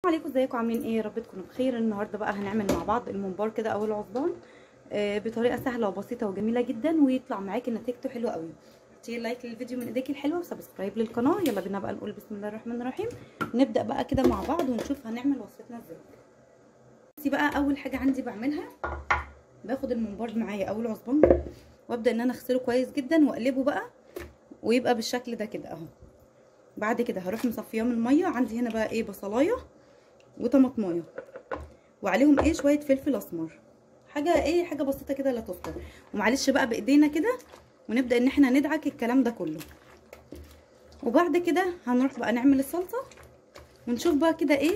عليكم ازيكم عاملين ايه يا رب تكونوا بخير النهارده بقى هنعمل مع بعض الممبار كده او العصبان آه بطريقه سهله وبسيطه وجميله جدا ويطلع معاكي نتيجته حلوه قوي حطي لايك للفيديو من ايديكي الحلوه وسبسكرايب للقناه يلا بينا بقى نقول بسم الله الرحمن الرحيم نبدا بقى كده مع بعض ونشوف هنعمل وصفتنا ازاي بصي بقى اول حاجه عندي بعملها باخد الممبار معايا او العصبان وابدا ان انا اغسله كويس جدا واقلبه بقى ويبقى بالشكل ده كده اهو بعد كده هروح مصفياه من الميه عندي هنا بقى ايه بصلايه وطماطمايه وعليهم ايه شويه فلفل اسمر حاجه ايه حاجه بسيطه كده لا تذكر ومعلش بقى بايدينا كده ونبدا ان احنا ندعك الكلام ده كله وبعد كده هنروح بقى نعمل الصلصه ونشوف بقى كده ايه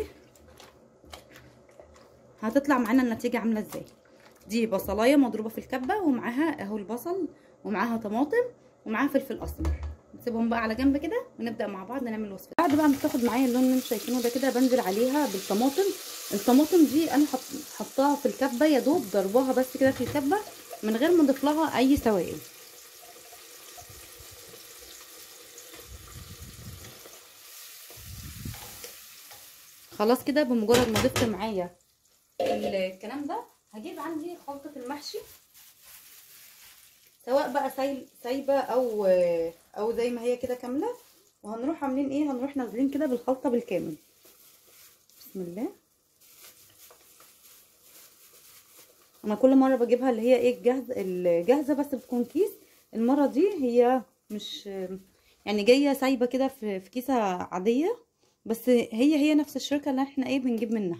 هتطلع معانا النتيجه عامله ازاي دي بصلايه مضروبه في الكبه ومعاها اهو البصل ومعاها طماطم ومعاها فلفل اسمر نسيبهم بقى على جنب كده ونبدا مع بعض نعمل الوصفه بعد بقى ما تاخد معايا اللون اللي انتم شايفينه ده كده بنزل عليها بالطماطم الطماطم دي انا حطاها في الكبه يا دوب ضرباها بس كده في الكبه من غير ما اضيف لها اي سوائل خلاص كده بمجرد ما ضفت معايا الكلام ده هجيب عندي خلطه المحشي سواء بقى سايل سايبه او او زي ما هي كده كامله وهنروح عاملين ايه هنروح نازلين كده بالخلطه بالكامل بسم الله انا كل مره بجيبها اللي هي ايه الجاهزه الجاهزه بس بتكون كيس المره دي هي مش يعني جايه سايبه كده في, في كيسه عاديه بس هي هي نفس الشركه اللي احنا ايه بنجيب منها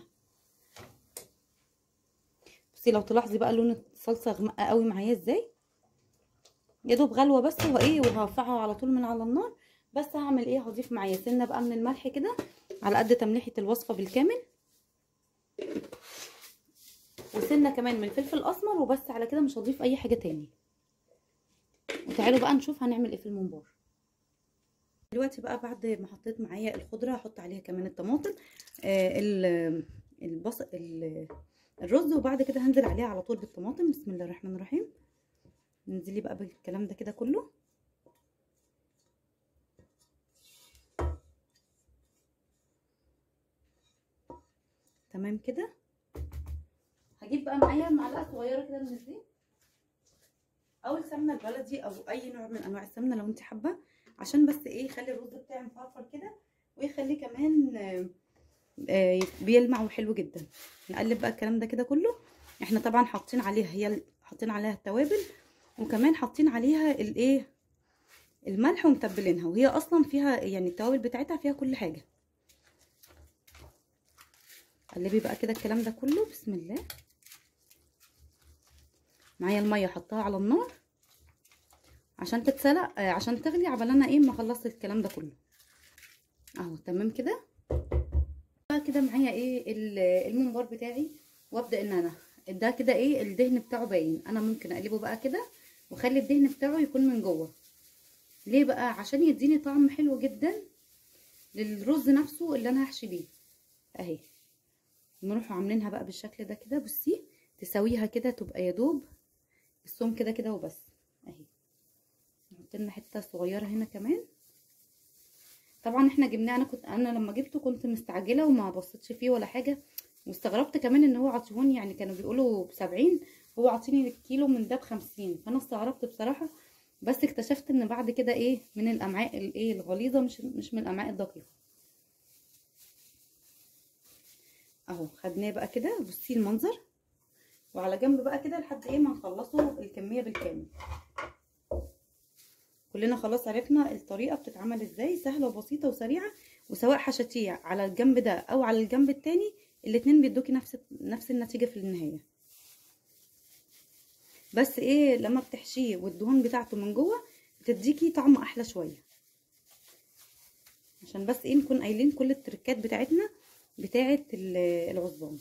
بصي لو تلاحظي بقى لون الصلصه غمقه قوي معايا ازاي يا دوب غلوه بس وايه وهرفعها على طول من على النار بس هعمل ايه هضيف معايا سنه بقى من الملح كده على قد تمليحه الوصفه بالكامل وسنه كمان من الفلفل الاسمر وبس على كده مش هضيف اي حاجه تاني وتعالوا بقى نشوف هنعمل ايه في الممبار دلوقتي بقى بعد ما حطيت معايا الخضره هحط عليها كمان الطماطم آه البصل الرز وبعد كده هنزل عليها على طول بالطماطم بسم الله الرحمن الرحيم ننزلي بقى بالكلام ده كده كله تمام كده هجيب بقى معايا معلقه صغيره كده من الزيت او السمنه البلدي او اي نوع من انواع السمنه لو انت حابه عشان بس ايه يخلي الرز بتاعي مفرفر كده ويخليه كمان آه آه بيلمع وحلو جدا نقلب بقى الكلام ده كده كله احنا طبعا حاطين عليها هي حاطين عليها التوابل وكمان حاطين عليها الايه الملح ومتبلينها وهي اصلا فيها يعني التوابل بتاعتها فيها كل حاجه قلبي بقى كده الكلام ده كله بسم الله معايا الميه حطها على النار عشان تتسلق آه عشان تغلي عبال انا ايه ما خلصت الكلام ده كله اهو تمام كده بقى كده معايا ايه الممبار بتاعي وابدا ان انا ده كده ايه الدهن بتاعه باين انا ممكن اقلبه بقى كده واخلي الدهن بتاعه يكون من جوه ليه بقى عشان يديني طعم حلو جدا للرز نفسه اللي انا هحشي بيه اهي نروح عاملينها بقى بالشكل ده كده بصي تسويها كده تبقى يا دوب السوم كده كده وبس اهي نحط لنا حته صغيره هنا كمان طبعا احنا جبناه انا كنت انا لما جبته كنت مستعجله وما بصيتش فيه ولا حاجه واستغربت كمان ان هو عطيهوني يعني كانوا بيقولوا بسبعين هو عاطيني الكيلو من ده بخمسين فانا استغربت بصراحه بس اكتشفت ان بعد كده ايه من الامعاء الايه الغليظه مش مش من الامعاء الدقيقه اهو خدناه بقى كده بصي المنظر وعلى جنب بقى كده لحد ايه ما نخلصه الكميه بالكامل كلنا خلاص عرفنا الطريقه بتتعمل ازاي سهله وبسيطه وسريعه وسواء حشتيه على الجنب ده او على الجنب التاني الاتنين بيدوكي نفس نفس النتيجه في النهايه بس ايه لما بتحشيه والدهون بتاعته من جوه بتديكي طعم احلى شويه عشان بس ايه نكون قايلين كل التركات بتاعتنا بتاعه العصبان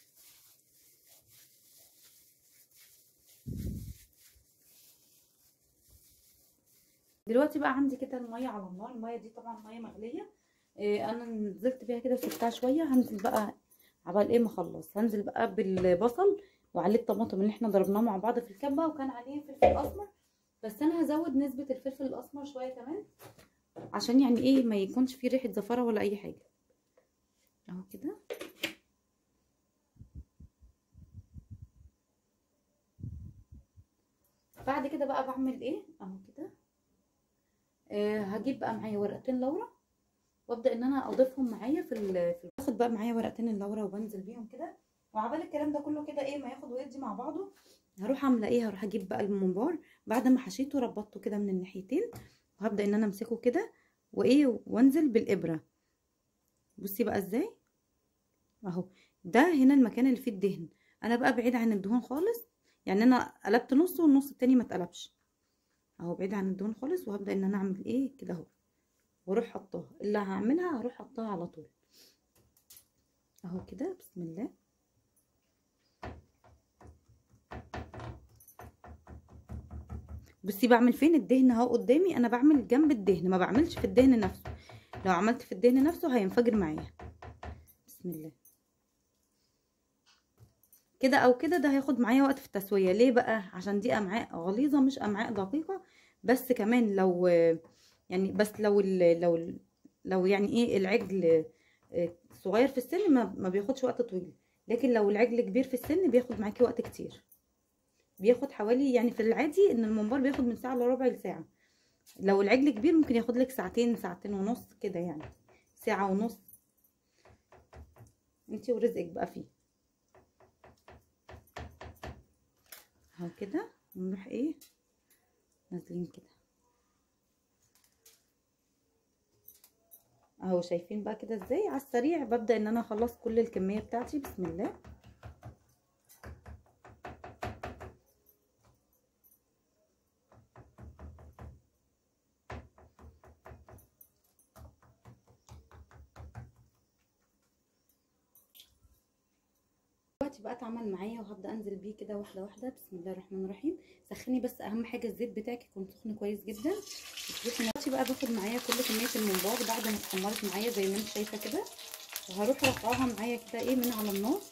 دلوقتي بقى عندي كده الميه على النار الميه دي طبعا ميه مغليه إيه انا نزلت بيها كده وسبتها شويه هنزل بقى عبال ايه ما اخلص هنزل بقى بالبصل وعليه الطماطم اللي احنا ضربناه مع بعض في الكبه وكان عليه فلفل اسمر بس انا هزود نسبه الفلفل الاسمر شويه كمان عشان يعني ايه ما يكونش فيه ريحه زفره ولا اي حاجه اهو كده بعد كده بقى بعمل ايه اهو كده آه هجيب بقى معايا ورقتين لورا وابدا ان انا اضيفهم معايا في ال باخد بقى معايا ورقتين اللورا وبنزل بيهم كده وعبال الكلام ده كله كده ايه ما ياخد ويدي مع بعضه هروح عامله ايه هروح اجيب بقى الممبار بعد ما حشيته ربطته كده من الناحيتين وهبدا ان انا امسكه كده وايه وانزل بالابره بصي بقى ازاي اهو ده هنا المكان اللي فيه الدهن انا بقى بعيد عن الدهون خالص يعني انا قلبت نص والنص التاني ما اتقلبش اهو بعيد عن الدهون خالص وهبدا ان انا اعمل ايه كده اهو واروح حطاها اللي هعملها هروح حطاها على طول اهو كده بسم الله بصي بعمل فين الدهن اهو قدامي انا بعمل جنب الدهن ما بعملش في الدهن نفسه لو عملت في الدهن نفسه هينفجر معايا بسم الله كده او كده ده هياخد معايا وقت في التسويه ليه بقى عشان دي امعاء غليظه مش امعاء دقيقه بس كمان لو يعني بس لو ال لو ال لو يعني ايه العجل صغير في السن ما, ما بياخدش وقت طويل لكن لو العجل كبير في السن بياخد معاكي وقت كتير بياخد حوالي يعني في العادي ان الممبار بياخد من ساعه لربع لساعه لو العجل كبير ممكن ياخد لك ساعتين ساعتين ونص كده يعني ساعه ونص انتي ورزقك بقى فيه اهو كده ونروح ايه نازلين كده اهو شايفين بقى كده ازاي على السريع ببدا ان انا اخلص كل الكميه بتاعتي بسم الله دلوقتي بقى اتعمل معايا وهبدا انزل بيه كده واحده واحده بسم الله الرحمن الرحيم سخني بس اهم حاجه الزيت بتاعك يكون سخن كويس جدا دلوقتي بقى باخد معايا كل كميه الممبار بعد ما اتحمرت معايا زي ما انت شايفه كده وهروح رافعاها معايا كده ايه من على النار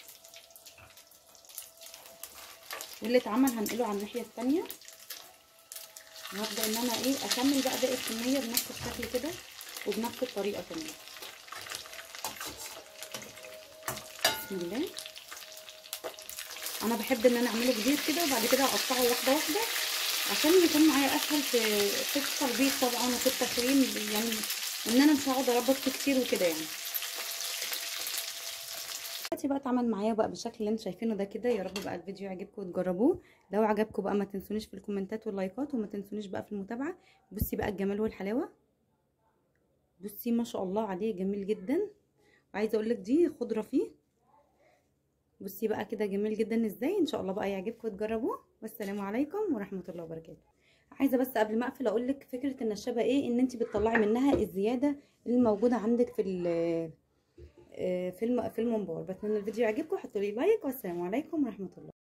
واللي اتعمل هنقله على الناحيه الثانيه وهبدا ان انا ايه اكمل بقى باقي الكميه بنفس الشكل كده وبنفس الطريقه كمان بسم الله انا بحب ان انا اعمله كبير كده وبعد كده اقطعه واحده واحده عشان يكون معايا اسهل في في التربيط طبعا وفي التخريم يعني ان انا مش هقعد اربط فيه كتير وكده يعني دلوقتي بقى اتعمل معايا بقى بالشكل اللي انتوا شايفينه ده كده يا رب بقى الفيديو يعجبكم وتجربوه لو عجبكم بقى ما تنسونيش في الكومنتات واللايكات وما تنسونيش بقى في المتابعه بصي بقى الجمال والحلاوه بصي ما شاء الله عليه جميل جدا وعايزه اقول لك دي خضره فيه بصي بقى كده جميل جدا ازاي ان شاء الله بقى يعجبكم وتجربوه والسلام عليكم ورحمه الله وبركاته عايزه بس قبل ما اقفل اقول لك فكره النشابه ايه ان انت بتطلعي منها الزياده اللي موجوده عندك في في في الممبار بتمنى الفيديو يعجبكم حطوا لي لايك والسلام عليكم ورحمه الله